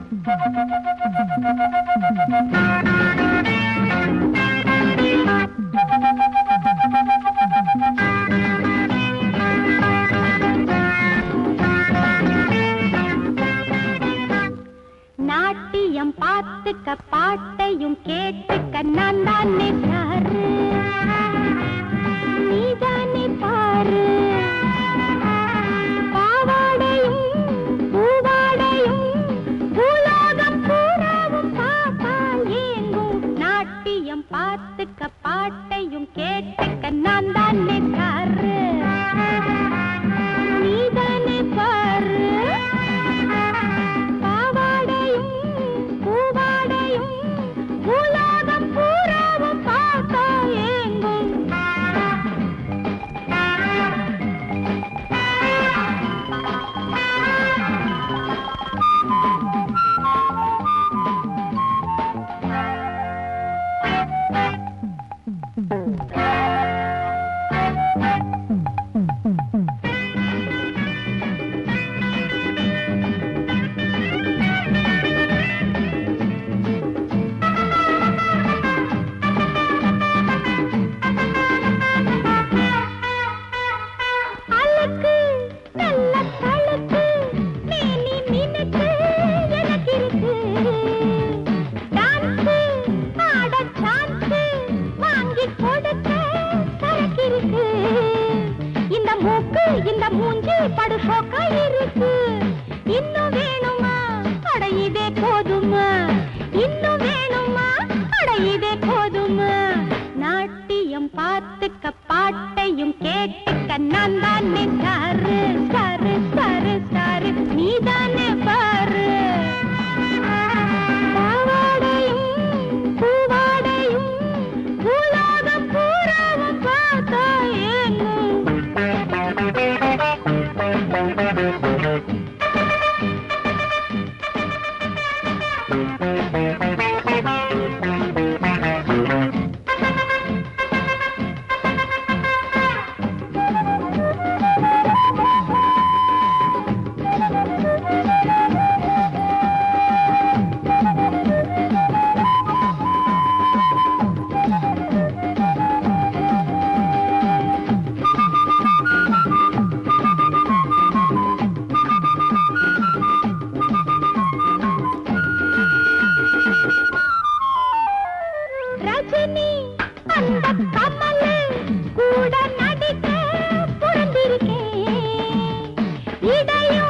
நாட்டியம் பார்த்துக்க பாட்டையும் கேட்டுக்க நான் தானே சாரு நீதானே பாரு பாவாடையும் பூவாடையும் பூலோகம் பூராவும் பாப்பால் ஏங்கும் நாட்டியம் பார்த்துக்க பாட்டையும் கேட்டுக்க நான் தானே சாரு நீதானே பாரு பாவாடையும் பூவாடையும் பூலோகம் பூராவும் பார்த்தா ஏங்கும் அழுக்கு நல்ல தழுக்கு மேனி மினுக்கு எனக்கு இருக்கு டான்ஸு ஆட சான்ஸு வாங்கி கொடுக்க சரக்கு இருக்கு இந்த மூக்கு இந்த மூஞ்சி படு சோக்கா இருக்கு இன்னும் வேணுமா அட இதே போதுமா இன்னும் வேணுமா அட இதே போதுமா நாட்டியம் பார்த்துக்க பாட்டையும் கேட்டுக்க நான் தானே சாரு சாரு சாரு சாரு நீ தானே பாரு பாவாடையும் பூவாடையும் பூலோகம் பூராவும் பார்த்தா ஏங்கும் ரஜினி அந்த கமலு கூட நடிக்க பிறந்திருக்கேன் இடையும்